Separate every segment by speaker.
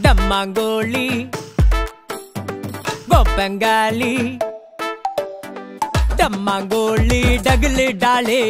Speaker 1: டம்மாங்கோழி கோப்பங்காலி டம்மாங்கோழி டகுலு டாலே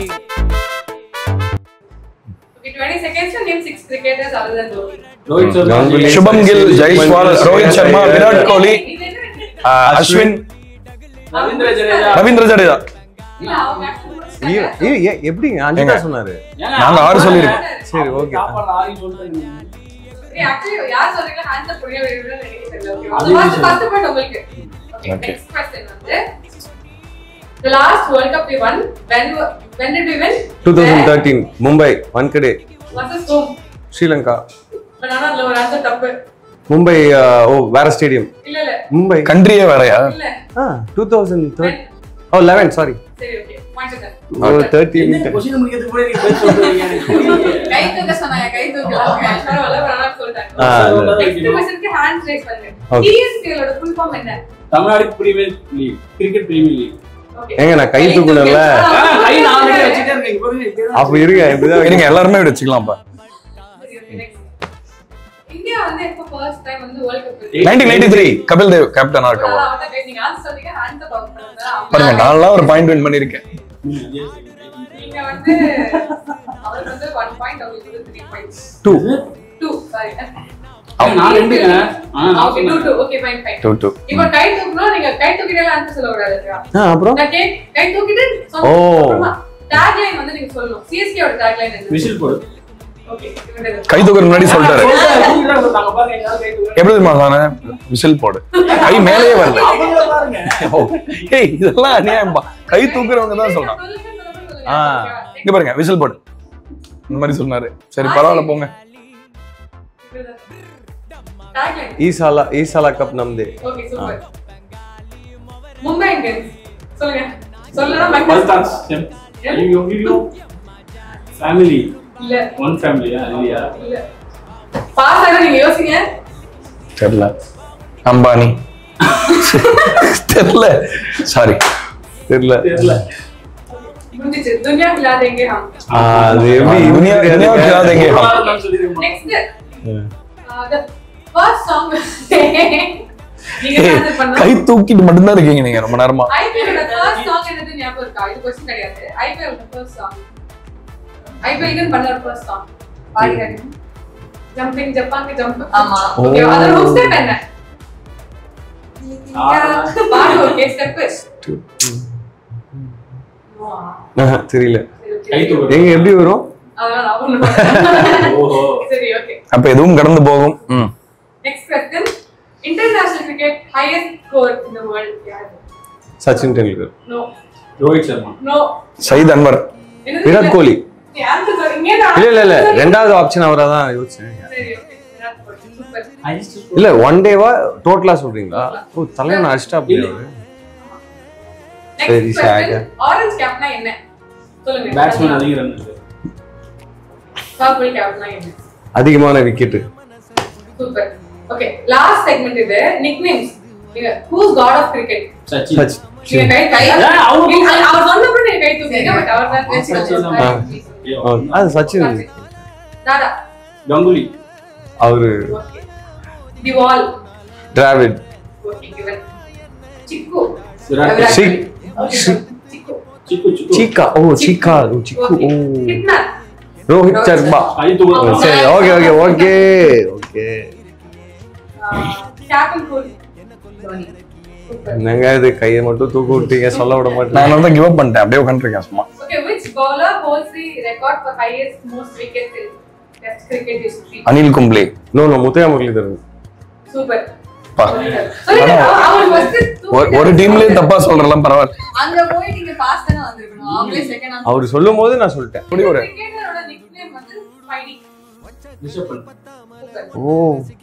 Speaker 2: Okay, 20 seconds to name six cricketers other than Dhoni.
Speaker 3: Rohit Sharma
Speaker 4: Ganguly.
Speaker 5: Shubman Gill Jaiswal Rohit Sharma Virat Kohli
Speaker 2: இது என்ன?
Speaker 5: ஆஹ், அஸ்வின்
Speaker 3: ரவீந்திர ஜடேஜா
Speaker 5: ரவீந்திர ஜடேஜா
Speaker 2: இல்ல, அவங்க actually முடிச்சிட்டாங்க.
Speaker 4: ஐயோ, ஐயோ, ஏ- எப்படிங்க அஞ்சு தான் சொன்னாரு
Speaker 3: ஏங்க,
Speaker 5: நாங்க ஆறு
Speaker 3: அவங்க
Speaker 5: சொல்லியிருக்கோம்.
Speaker 4: சரி ஓகே
Speaker 3: சாப்பாடு ஆறி சொல்லிட்டாங்க.
Speaker 2: ஏய், actually, யார் சொல்றீங்களோ hands up புரிய வைக்கிறதுன்னு எனக்கு தெரியல, okay வா?
Speaker 3: அது
Speaker 2: First-
Speaker 3: விஷயம்.
Speaker 2: first point உங்களுக்கு. Okay,
Speaker 5: Okay.
Speaker 2: next question வந்து, the last World Cup we won, when w- when did we win?
Speaker 4: Two thousand thirteen Mumbai Wankhede
Speaker 2: Where? versus whom?
Speaker 4: Sri Lanka
Speaker 2: But ஆனா அதுல ஒரு answer தப்பு.
Speaker 4: மும்பை அஹ், ஓ வேற ஸ்டேடியம்
Speaker 2: இல்ல, இல்ல,
Speaker 4: மும்பை
Speaker 5: கண்ட்ரியே வேறயா
Speaker 2: இல்ல.
Speaker 4: ஆ two thousand
Speaker 2: When-
Speaker 4: third oh eleven sorry
Speaker 2: சரி, okay. Point it down.
Speaker 4: Oh thirteen
Speaker 3: என்ன question முடிக்கிறதுக்கு முன்னாடி நீங்க பதில் சொல்றீங்க? எனக்கு புரியலையே.
Speaker 2: கை தூக்க சொன்னாங்க, கை தூக்கலாம். பரவாயில்ல, பரவாயில்ல சொல்லிட்டாங்க.
Speaker 4: ஆ, இல்ல.
Speaker 2: Next questionக்கு hands raise பண்ணுங்க.
Speaker 4: Okay.
Speaker 2: TSPL ஓட full form என்ன?
Speaker 3: Tamil Nadu premier league cricket premier league
Speaker 2: Okay.
Speaker 4: ஏங்க, நான் கை தூக்கணும்ல?
Speaker 2: ஆ,
Speaker 3: கை நான் already வச்சுட்டே இருக்கேன். இங்க பாருங்க, இப்படியே தான்
Speaker 4: அப்ப இருங்க இப்படிதான்
Speaker 5: இருங்க எல்லாருமே இப்படி வச்சுக்கலாம்ப்பா
Speaker 2: சரி, okay, next. இந்தியா வந்து எப்போ ஃபர்ஸ்ட் டைம் வந்து world cup
Speaker 5: nineteen ninety three Kapil Dev கேப்டனா இருக்கவா
Speaker 2: நீங்க ஆன்சர் சொன்னீங்க ஹேண்ட் அப் பண்ணுங்க
Speaker 5: பாருங்க நான்லாம் ஒரு பாயிண்ட் வின் பண்ணிருக்கேன்
Speaker 2: நீங்க வந்து அவருக்கு வந்து 1 பாயிண்ட் அவருக்கு வந்து 3 பாயிண்ட்ஸ்
Speaker 4: டூ
Speaker 2: 2 சாரி
Speaker 3: நான் ரெண்டுங்க. ஆனா நான்
Speaker 2: ஓகே 2
Speaker 3: சொன்னேன்.
Speaker 2: 2 okay fine fine
Speaker 5: two two
Speaker 2: இப்போ கை தூக்கணும் நீங்க கை தூக்கிட்டே ஆன்சர் சொல்ல கூடாது இல்லையா?
Speaker 4: ஆ அப்புறம்
Speaker 2: நான் கை கை தூக்கிட்டு
Speaker 4: ஓ.
Speaker 2: டேக் லைன் வந்து நீங்க சொல்லணும் சிஎஸ்கே ஓட டேக் லைன் என்ன
Speaker 3: விசில் போடு
Speaker 2: ஓகே
Speaker 5: கை தூக்குற முன்னாடி சொல்லிட்டாரு
Speaker 3: சொல்லிட்டாரு. நாங்க பாருங்க, எங்கயாவது கை தூக்குறேன்.
Speaker 5: எப்படி தெரியுமா சொன்னேன் விசில் போடு கை மேலேயே வருது
Speaker 3: அவங்கள பாருங்க.
Speaker 5: ஓ, ஏய் இதெல்லாம் அநியாயம்பா கை தூக்குறவங்க தான் சொல்றான்
Speaker 4: ஆ.
Speaker 5: இங்க பாருங்க விசில் போடு இந்த மாதிரி சொன்னாரு சரி பரவாயில்ல போங்க
Speaker 2: டேக் லைன்
Speaker 4: ஈசாலா ஈசாலா கப் நம்தே
Speaker 2: ஓகே சூப்பர் மும்பை இந்தியன்ஸ் சொல்லுங்க சொல்லலாம்
Speaker 3: பல்தான்ஸ். ஐயோ, ஐயோ. Family.
Speaker 2: இல்ல
Speaker 3: One family ஆ? இல்லையா?
Speaker 2: இல்ல பாஸ் ஆனா நீங்க யோசிங்க
Speaker 5: தெரியல அம்பானி தெரியல சாரி
Speaker 4: தெரியல
Speaker 3: தெரியல.
Speaker 2: முடிஞ்சிச்சு துனியா விளையாடுங்க ஹம்
Speaker 4: ஆ, அது எப்படி இது
Speaker 5: துனியா-
Speaker 4: தெரியாதுங்க.
Speaker 5: துனியா கிளாதேங்க.
Speaker 3: எல்லாரும் நான் சொல்லிருக்கேன்.
Speaker 2: நெக்ஸ்ட் த ஃபர்ஸ்ட் சாங் நீங்க
Speaker 5: ஏய்,
Speaker 2: ஆன்சர் பண்ணலாம்
Speaker 5: கை தூக்கிட்டு மட்டும்தான் இருக்கீங்க நீங்க ரொம்ப நேரமா
Speaker 2: ஐபிஎல் ஓட ஃபர்ஸ்ட் சாங் என்னது ஞாபகம் இருக்கா இது क्वेश्चन கிடையாது ஐபிஎல் ஓட ஃபர்ஸ்ட் சாங் ஐபிஎல் க்கு பண்ண ஒரு ஃபர்ஸ்ட் சாங் பாடிறாங்க ஜம்பிங் ஜப்பாங்க ஜம்ப் ஆமா ஓகே
Speaker 4: ஓ.
Speaker 2: அதோட ஹூக் ஸ்டெப் என்ன
Speaker 3: ஆ.
Speaker 2: பாடு ஓகே ஸ்டெப்
Speaker 4: ஆஹா, தெரியல
Speaker 3: கை தூக்கு.
Speaker 4: எங்க எப்படி வரும்
Speaker 2: அதனால நான் ஒண்ணு பண்ணேன்.
Speaker 3: ஓஹோ.
Speaker 2: சரி ஓகே
Speaker 5: அப்ப எதுவும் கடந்து போகும் ம்
Speaker 2: next question international cricket highest score in the world யார்
Speaker 4: சச்சின் டெண்டுல்கர்
Speaker 2: நோ
Speaker 3: ரோஹித் சர்மா
Speaker 2: நோ
Speaker 5: சயித் அன்வர்
Speaker 4: விராட் கோலி
Speaker 2: நீ ஆன்சர் சொல்றீங்க நான்
Speaker 4: இல்ல இல்ல இல்ல ரெண்டாவது ஆப்ஷன் அவரா தான் யோசிச்சேன்
Speaker 2: சரி ஓகே விராட் கோலி சூப்பர்
Speaker 4: இல்ல ஒன் டேவா டோட்டலா சொல்றீங்களா ஓ தலைவன் அஷ்டா அப்படி அவரு. சரி,
Speaker 2: நெக்ஸ்ட்
Speaker 4: சாக.
Speaker 2: क्वेश्चன் ஆரஞ்சு கேப்னா என்ன சொல்லுங்க
Speaker 3: பேட்ஸ்மேன் அதிக ரன் இருக்கு.
Speaker 2: பர்பிள் கேப்னா என்ன
Speaker 4: அதிகமான wicket
Speaker 2: super okay last segment இது நிக்நேம்ஸ் நீங்க who's god of cricket
Speaker 3: Sachin
Speaker 2: நீங்க கை கை
Speaker 3: ஏன் அவங்க-
Speaker 2: நீங்க அவர் சொன்னப்ப நீங்க கை தூக்குங்க பட் அவர் தான்
Speaker 3: சச்சின் தான்.
Speaker 2: பேசிட்டு
Speaker 4: ஆ, அது சச்சின்
Speaker 2: தாதா
Speaker 3: கங்குலி
Speaker 4: அவரு
Speaker 2: okay the wall
Speaker 4: Dravid
Speaker 2: okay given Chiku
Speaker 3: Virat
Speaker 2: Virat
Speaker 4: சிக்-
Speaker 2: கோலி.
Speaker 4: சிக்-
Speaker 2: சிக்கு
Speaker 3: சிக்கு சிக்கு
Speaker 4: சீக்கா ஓ சீக்கா ஓ சிக்கு ஓ
Speaker 2: கிட்னர்
Speaker 4: ரோஹித் சர்மா
Speaker 3: கை தூக்கு.
Speaker 4: சரி okay okay okay okay
Speaker 2: captain Kohli Dhoni super
Speaker 4: என்னங்க இது கையை மட்டும் தூக்க விட்டீங்க சொல்ல விட மாட்டேன்
Speaker 5: நான் வந்து கிவ் அப் பண்ணிட்டேன் அப்படியே உட்காந்துருக்கேன் சும்மா
Speaker 2: Okay, which bowler holds the record for highest most wickets in Test cricket history?
Speaker 5: Anil Kumble
Speaker 4: no no Muttiah Muralitharan
Speaker 2: Super.
Speaker 5: பா.
Speaker 2: Sorry,
Speaker 5: ஆனா,
Speaker 2: அவ- அவர் first two
Speaker 5: ஒரு- ஒரு டீம்லயே தப்பா சொல்றலாம் பரவாயில்ல
Speaker 6: அங்க போய் நீங்க பாஸ் தானே வந்திருக்கணும் அவங்களே செகண்ட்
Speaker 4: அவர் சொல்லும் போது நான் சொல்லிட்டேன்
Speaker 5: இப்படி ஒரு
Speaker 2: cricketer-ஓட nickname வந்து Spidey.
Speaker 3: ரிஷப் பண்ட்.
Speaker 2: Super.
Speaker 4: ஓ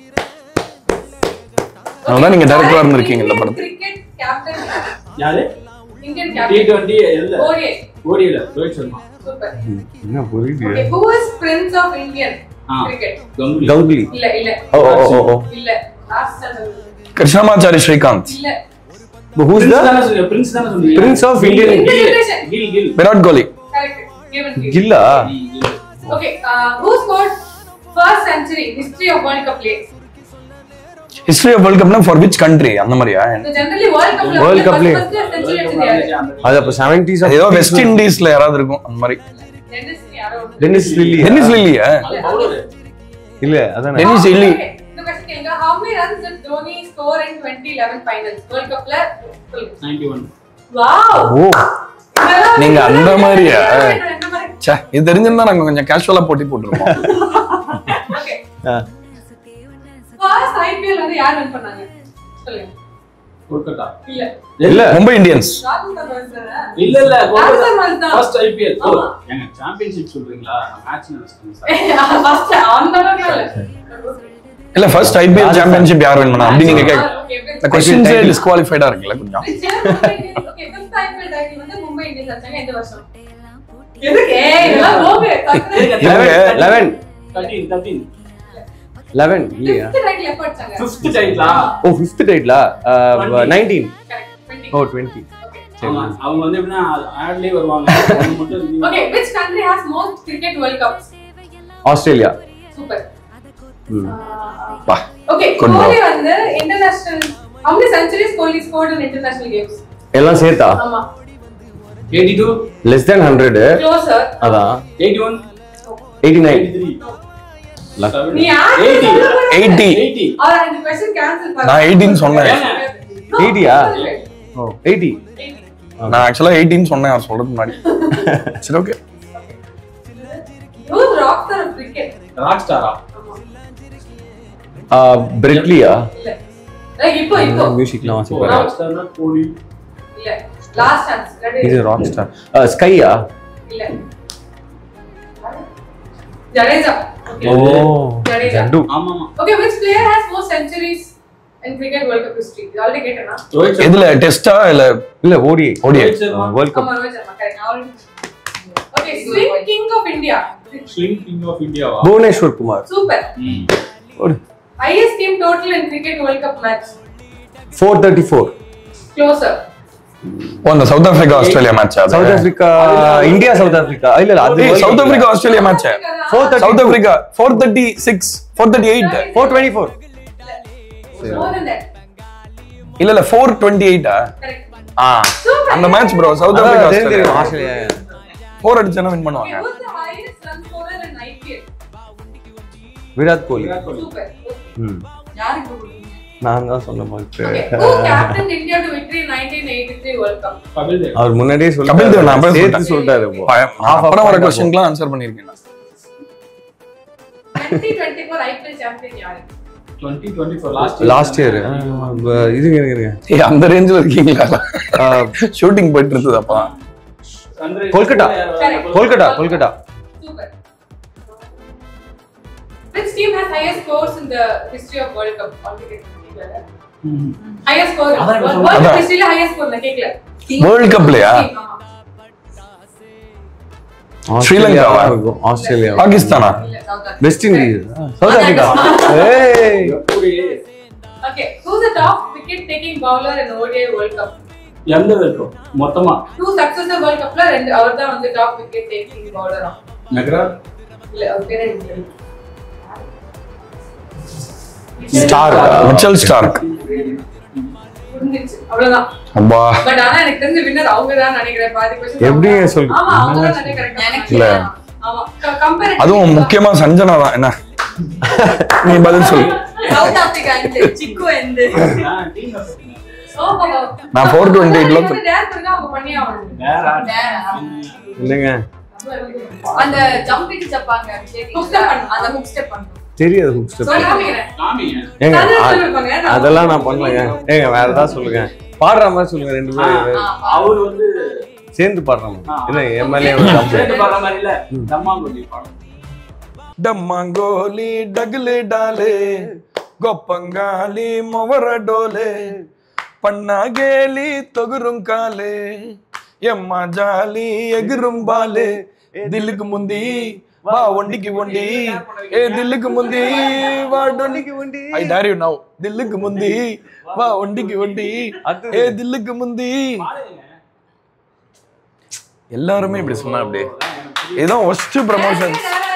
Speaker 5: அதனால நீங்க டைரக்டரா இருந்திருக்கீங்க இந்த படத்துல
Speaker 2: Cricket captain,
Speaker 3: யாரு
Speaker 2: Indian
Speaker 3: டி
Speaker 2: captain.
Speaker 3: டுவெண்ட்டி இல்ல
Speaker 2: ODI.
Speaker 3: ஓடியில ரோஹித் சர்மா
Speaker 2: Super.
Speaker 4: என்ன புரியுது
Speaker 2: Okay, who is prince of Indian
Speaker 3: ஆ.
Speaker 2: cricket?
Speaker 3: கங்குலி
Speaker 4: கவுலி
Speaker 2: இல்ல இல்ல
Speaker 4: ஓ ஓ ஓ ஓ
Speaker 2: இல்ல last standard.
Speaker 5: கிருஷ்ணமாச்சாரி ஸ்ரீகாந்த்
Speaker 2: இல்ல
Speaker 4: ஹூஸ்
Speaker 3: பிரின்ஸ்
Speaker 4: த
Speaker 3: தானே சொன்னீங்க பிரின்ஸ் தானே சொன்னீங்க
Speaker 4: Prince of Indian-
Speaker 3: Gill
Speaker 2: Indian
Speaker 3: Gill Gill
Speaker 5: Virat Kohli
Speaker 2: correct given given.
Speaker 4: கில்லா
Speaker 3: Gill, Gill.
Speaker 2: Okay, uh, who scored first century history of World Cup players?
Speaker 5: History of world கப்னா ஃபார் விச் கண்ட்ரி அந்த மாதிரியா
Speaker 2: So generally World Cupல
Speaker 4: World
Speaker 2: வந்து
Speaker 4: Cupலயே.
Speaker 2: first first century அடிச்சது யாரு?
Speaker 4: அது அப்போ seventies
Speaker 5: அது ஏதோ வெஸ்ட் இண்டீஸ்ல யாராவது இருக்கும் அந்த மாதிரி
Speaker 2: டென்னிஸ் யாரோ ஒருத்தர்.
Speaker 4: டென்னிஸ் லில்லி
Speaker 5: டென்னிஸ் லில்லியா
Speaker 4: இல்ல அதானே
Speaker 5: டென்னிஸ் இல்லி
Speaker 2: Okay, இந்த question கேளுங்க. How many runs did Dhoni score in 2011 finals? World Cupல சொல்லுங்க.
Speaker 3: Ninety one
Speaker 2: Wow!
Speaker 4: ஓ
Speaker 2: இதெல்லாம்
Speaker 5: நீங்க அந்த மாதிரியா?
Speaker 2: இந்த மாதிரி.
Speaker 5: ச்சே இது தெரிஞ்சிருந்தா நாங்க கொஞ்சம் கேஷுவலா போட்டி போட்டுருப்போம்
Speaker 2: Okay.
Speaker 4: ஆ.
Speaker 2: First IPL வந்து யார் win பண்ணாங்க? சொல்லுங்க.
Speaker 3: கொல்கத்தா
Speaker 2: இல்ல.
Speaker 4: இல்ல
Speaker 5: மும்பை இந்தியன்ஸ்
Speaker 2: ராஜஸ்தான் royals தானே?
Speaker 3: இல்ல இல்ல
Speaker 2: ராஜஸ்தான் royals தான்.
Speaker 3: ஃபர்ஸ்ட் ஐபிஎல் ஓ
Speaker 2: ஆமா.
Speaker 3: எங்க சாம்பியன்ஷிப் சொல்றீங்களா மேட்ச் நினைச்சிட்டேன் சார்
Speaker 2: First, அந்த அளவுக்கு இல்ல.
Speaker 5: இல்ல ஃபர்ஸ்ட் ஐபிஎல் சாம்பியன்ஷிப் யார் வின் பண்ணா அப்படி நீங்க கேட்க
Speaker 2: Okay, which-
Speaker 5: இந்த கொஸ்டின்ஸே டிஸ்குவாலிஃபைடா இருக்குல்ல கொஞ்சம்
Speaker 2: which year Mumbai Indians- okay, fifth IPL title வந்து மும்பை இந்தியன்ஸ் அடிச்சாங்க எந்த வருஷம்? எதுக்கு? ஏய், இதெல்லாம் போகு. டக்குனு
Speaker 4: eleven eleven
Speaker 3: thirteen thirteen
Speaker 4: eleven இல்லையா
Speaker 2: fifth title எப்ப அடிச்சாங்க?
Speaker 3: ஃபிஃப்த் டைட்டிலா
Speaker 4: ஓ ஃபிஃப்த் டைட்லா நைன்டீன்
Speaker 2: Correct, 20.
Speaker 4: ஓ டுவெண்ட்டி
Speaker 2: Okay.
Speaker 3: ஆமா அவங்க வந்து எப்படின்னா ஆட்லயே வருவாங்க ஒண்ணு மட்டும் review
Speaker 2: Okay, which country has most cricket World Cups?
Speaker 4: Australia
Speaker 2: Super.
Speaker 4: ம்.
Speaker 5: பா
Speaker 2: Okay,
Speaker 5: Good
Speaker 2: Kohli வந்து international how many centuries Kohli scored in international games?
Speaker 4: எல்லாம் சேர்த்தா
Speaker 2: ஆமா.
Speaker 3: Eighty two
Speaker 4: less than hundred
Speaker 2: Closer.
Speaker 4: அதான்
Speaker 3: eighty one
Speaker 4: eighty nine
Speaker 3: eighty three
Speaker 2: நீ யாரு?
Speaker 3: Eighty
Speaker 5: eighty
Speaker 3: eighty
Speaker 2: அவர் இந்த question cancel பண்ணு.
Speaker 5: நான் 18 சொன்னேன்.
Speaker 2: No,
Speaker 4: 80 யா?
Speaker 2: இல்ல.
Speaker 4: ஓ எயிட்டி
Speaker 2: 80.
Speaker 5: நான் ஆக்சுவலா எயிட்டின்னு சொன்னேன் அவர் சொல்றதுக்கு முன்னாடி சரி okay
Speaker 2: Who's rockstar of cricket?
Speaker 3: Rock ஸ்டாரா
Speaker 2: ஆமா.
Speaker 4: பிரெட்லியா
Speaker 2: இல்ல. Like இப்போ இப்போ
Speaker 4: மியூசிக்லாம்
Speaker 3: இப்போ
Speaker 4: வாசிப்பாரு
Speaker 3: ராக் ஸ்டார்னா கோலி
Speaker 2: இல்ல லாஸ்ட் சான்ஸ்
Speaker 4: இது ராக் ஸ்டார் ஸ்கையா
Speaker 2: இல்ல ஜடேஜா Okay.
Speaker 4: ஓ
Speaker 2: ஜடேஜா.
Speaker 4: ஜண்டு
Speaker 3: ஆமா ஆமா
Speaker 2: Okay, which player has more centuries in cricket World Cup history? இது already கேட்டேனா?
Speaker 3: ரோஹித் சர்மா
Speaker 5: எதுல டெஸ்டா இல்ல
Speaker 4: இல்ல ODI
Speaker 5: ODI.
Speaker 3: Rohit Sharma
Speaker 4: world cup
Speaker 2: ஆமா, ரோஹித் சர்மா, correct. நான் already- Okay, swing king of India.
Speaker 3: Swing king of இந்தியாவா
Speaker 4: புவனேஸ்வர் குமார்
Speaker 2: Super.
Speaker 4: ஒரு
Speaker 2: Highest team total in cricket World Cup match.
Speaker 4: Four thirty four
Speaker 2: Closer.
Speaker 5: ஓ அந்த சவுத் ஆப்பிரிக்கா ஆஸ்திரேலியா மேட்ச் அது
Speaker 4: South Africa India South Africa இல்ல இல்ல அது
Speaker 5: ஏய், South Africa Australia match
Speaker 4: four thirty
Speaker 5: South Africa four thirty six four thirty eight
Speaker 4: four twenty four
Speaker 2: More than that.
Speaker 5: இல்ல இல்ல four twenty எயிட்டா
Speaker 2: Correct.
Speaker 5: ஆ அந்த match bro South Africa Australia
Speaker 4: Australia
Speaker 5: four அடிச்சானா வின்
Speaker 2: Okay,
Speaker 5: பண்ணுவாங்க
Speaker 2: who's the highest run scorer in IPL?
Speaker 4: Virat Kohli
Speaker 2: Super.
Speaker 4: ம்
Speaker 6: யாருக்கு கொடுக்குறீங்க?
Speaker 4: நான் தான் சொன்ன மாதிரி
Speaker 2: Okay, who captained India to victory in 1983 World Cup?
Speaker 3: Kapil Dev
Speaker 4: அவர் முன்னாடியே
Speaker 5: கபில் தேவ் நான்
Speaker 4: சொல்லிட்டாரு
Speaker 5: அப்பவே
Speaker 4: சேர்த்து சொல்லிட்டாரு இப்போ.
Speaker 5: நான் அப்புறம் வர கொஸ்டின்க்குலாம் ஆன்சர் பண்ணிருக்கேன் நான்.
Speaker 2: 2024 IPL champion யாரு?
Speaker 3: Twenty twenty four last
Speaker 4: last year இருங்க இருங்க இருங்க
Speaker 5: ஏய் அந்த ரேஞ்சில் இருக்கீங்களா
Speaker 4: ஆ,
Speaker 5: ஷூட்டிங் போயிட்டு இருந்தது அப்பா
Speaker 4: Kolkata. Kolkata Kolkata
Speaker 2: Super. Which team has highest scores in the history of World Cup? Already கேட்கல. Highest score.
Speaker 3: அதான் இப்ப
Speaker 2: World Cup
Speaker 5: அதான்.
Speaker 2: history ல highest score நான் கேட்கல.
Speaker 5: வேர்ல்ட் கப்லயா
Speaker 2: Team, ஆமா.
Speaker 5: ஸ்ரீலங்காவா?
Speaker 4: இருக்கும் ஆஸ்திரேலியா
Speaker 5: பாகிஸ்தானா
Speaker 2: இல்ல, South Africa.
Speaker 4: West Indies South Africa ஏய்
Speaker 2: Okay, who's the top wicket taking bowler in ODI World Cup?
Speaker 3: எந்த இருக்கும் மொத்தமா
Speaker 2: Two successive World Cupல ரெண்டு அவர் தான் வந்து டாப் விக்கெட் டேக்கிங் பவுலரா
Speaker 3: மெக்ரா
Speaker 2: இல்ல அவர் பேர் எனக்கு தெரியல.
Speaker 4: ஸ்டார்
Speaker 5: மிச்சல் ஸ்டார்க்
Speaker 2: புரிஞ்சிருச்சு அவ்வளவுதான்
Speaker 5: அப்பா
Speaker 2: பட் ஆனா எனக்கு தெரிஞ்ச வின்னர் அவங்க தான் நினைக்கிறேன் பாதி question
Speaker 4: எப்படி
Speaker 2: அவங்க-
Speaker 4: சொல்லு-
Speaker 2: ஆமா அவங்க தான் நிறைய correct ஆ
Speaker 6: எனக்கு
Speaker 5: இல்ல.
Speaker 2: ஆமா கம்பேர்
Speaker 5: அதுவும் முக்கியமா சஞ்சனா தான் என்ன நீ பதில் சொல்லு
Speaker 6: சவுத் ஆப்பிரிக்கா எந்த சிக்கு எந்த
Speaker 3: டீம்
Speaker 5: நான் 428 ல
Speaker 2: டேர் பண்ணா அவங்க பண்ணி ஆகணும்
Speaker 4: இல்லைங்க
Speaker 6: அந்த ஜம்பிங் ஜப்பாங்க
Speaker 2: Hook step பண்ணு.
Speaker 6: அந்த ஹுக் ஸ்டெப் பண்ணும்
Speaker 4: தெரியாது ஹுக் ஸ்டெப்
Speaker 2: சொல்லி காமிக்கிறேன்
Speaker 3: காமிங்க
Speaker 4: ஏங்க
Speaker 2: சஞ்சனா
Speaker 4: அ-
Speaker 2: சொல்லிருப்பாங்க, நான்
Speaker 4: அதெல்லாம் நான் பண்ணலங்க ஏங்க வேற ஏதாவது சொல்லுங்க பாடுற மாதிரி சொல்லுங்க ரெண்டு பேரும்
Speaker 3: அவர் வந்து
Speaker 4: சேர்ந்து பாடுற மாதிரி
Speaker 3: ஆ.
Speaker 4: என்ன எம்எல்ஏ
Speaker 3: சேர்ந்து பாடுற மாதிரி இல்ல தம்மாங்குடி பாடம்
Speaker 5: డమ్మంగోలి డగులే డాలే గొప్పంగాలి మొవర డోలే పన్నాగేలి తొగురుం కాలే ఎమ్మ జాలి ఎగురుం బాలే దిల్లుకు ముంది వా ఒండికి ఒండి ఏ దిల్లుకు ముంది వా డొండికి ఒండి ఐ డార్ యు నౌ దిల్లుకు ముంది వా ఒండికి ఒండి ఏ దిల్லுக்கு முந்தி எல்லாருமே இப்படி சொன்னா அப்படியே இதான் ஒஸ்ட் ப்ரமோஷன்ஸ்
Speaker 2: டேர்